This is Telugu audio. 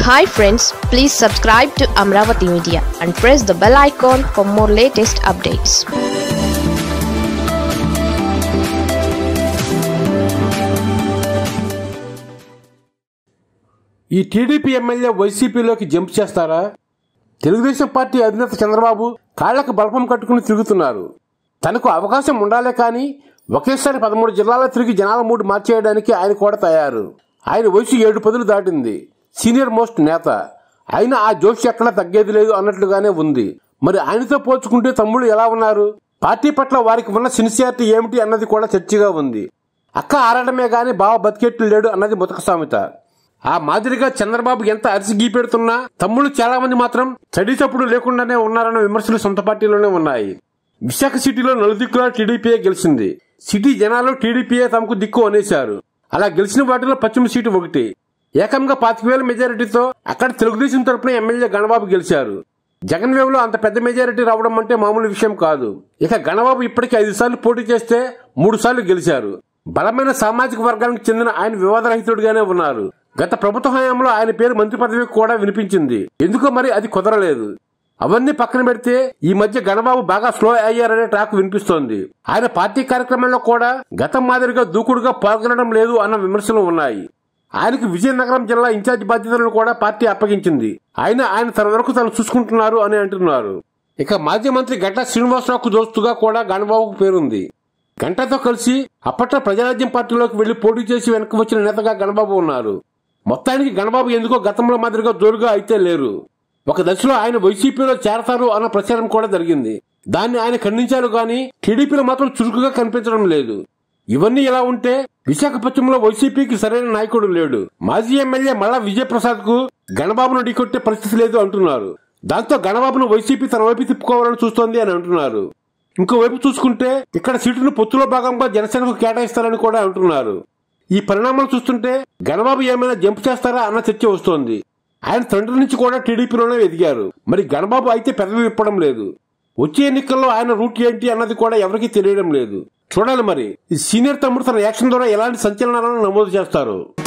hi friends please subscribe to Amaravati media and press the bell icon for more latest updates ఈ టీడీపీ ఎమ్మెల్యే వైసీపీలోకి జంప్ చేస్తారా తెలుగుదేశం పార్టీ అధినేత చంద్రబాబు కాళ్లకు బలపం కట్టుకుని తిరుగుతున్నారు తనకు అవకాశం ఉండాలే కానీ ఒకేసారి పదమూడు జిల్లాల్లో తిరిగి జనాల మూడు మార్చేయడానికి ఆయన కూడా తయారు ఆయన వయసు ఏడు పదులు దాటింది సీనియర్ మోస్ట్ నేత అయినా ఆ జోష్ ఎక్కడా తగ్గేది లేదు అన్నట్లుగానే ఉంది మరి ఆయనతో పోల్చుకుంటే తమ్ముళ్ళు ఎలా ఉన్నారు పార్టీ పట్ల వారికి ఉన్న సిన్సియారిటీ ఏమిటి అన్నది కూడా చర్చగా ఉంది అక్క ఆరడమే గాని బావ బతికెట్లు లేడు అన్నది ముతక సామెత ఆ మాదిరిగా చంద్రబాబు ఎంత అరిసి గీపెడుతున్నా తమ్ముళ్ళు చాలా మంది మాత్రం చడిచప్పుడు లేకుండానే ఉన్నారన్న విమర్శలు సొంత పార్టీలోనే ఉన్నాయి విశాఖ సిటీలో నలుదిక్కులా టీడీపీఏ గెలిచింది సిటీ జనాలు టీడీపీఏ తమకు దిక్కు అనేశారు అలా గెలిచిన వాటిలో పశ్చిమ సీటు ఒకటి ఏకంగా పాతిక వేల మెజారిటీతో అక్కడ తెలుగుదేశం తరపున ఎమ్మెల్యే గణబాబు గెలిచారు జగన్ వేవ్ లో అంత పెద్ద మెజారిటీ రావడం అంటే మామూలు విషయం కాదు ఇక గణబాబు ఇప్పటికి ఐదు సార్లు పోటీ చేస్తే మూడు సార్లు గెలిచారు బలమైన సామాజిక వర్గానికి చెందిన ఆయన వివాదరహితుడిగానే ఉన్నారు గత ప్రభుత్వ హయాంలో ఆయన పేరు మంత్రి పదవికి కూడా వినిపించింది ఎందుకో మరి అది కుదరలేదు అవన్నీ పక్కన పెడితే ఈ మధ్య గణబాబు బాగా స్లో అయ్యారనే టాక్ వినిపిస్తోంది ఆయన పార్టీ కార్యక్రమంలో కూడా గతం మాదిరిగా దూకుడుగా పాల్గొనడం లేదు అన్న విమర్శలు ఉన్నాయి ఆయనకు విజయనగరం జిల్లా ఇన్ఛార్జ్ బాధ్యతలను కూడా పార్టీ అప్పగించింది ఆయన ఆయన తన వరకు తను చూసుకుంటున్నారు అని అంటున్నారు ఇక మాజీ మంత్రి గంటా శ్రీనివాసరావుకు దోస్తుగా కూడా గణబాబుకు పేరుంది గంటతో కలిసి అప్పట్లో ప్రజారాజ్యం పార్టీలోకి వెళ్లి పోటీ చేసి వెనక్కి వచ్చిన నేతగా గణబాబు ఉన్నారు మొత్తానికి గణబాబు ఎందుకో గతంలో మాదిరిగా జోరుగా అయితే లేరు ఒక దశలో ఆయన వైసీపీలో చేరతారు అన్న ప్రచారం కూడా జరిగింది దాన్ని ఆయన ఖండించారు గాని టీడీపీలో మాత్రం చురుకుగా కనిపించడం లేదు ఇవన్నీ ఎలా ఉంటే విశాఖపట్నంలో వైసీపీకి సరైన నాయకుడు లేడు మాజీ ఎమ్మెల్యే మల్లా విజయప్రసాద్ కు గణబాబును ఢీకొట్టే పరిస్థితి లేదు అంటున్నారు దాంతో గణబాబును వైసీపీ తన వైపు తిప్పుకోవాలని చూస్తోంది అని అంటున్నారు ఇంకోవైపు చూసుకుంటే ఇక్కడ సీటును పొత్తులో భాగంగా జనసేనకు కేటాయిస్తారని కూడా అంటున్నారు ఈ పరిణామాలు చూస్తుంటే గణబాబు ఏమైనా జంప్ చేస్తారా అన్న చర్చ వస్తోంది ఆయన తండ్రి నుంచి కూడా టీడీపీలోనే ఎదిగారు మరి గణబాబు అయితే పెదవి విప్పడం లేదు వచ్చే ఎన్నికల్లో ఆయన రూట్ ఏంటి అన్నది కూడా ఎవరికీ తెలియడం లేదు చూడాలి మరి ఈ సీనియర్ తమ్ముడు తన యాక్షన్ ద్వారా ఎలాంటి సంచలనాలను నమోదు చేస్తారు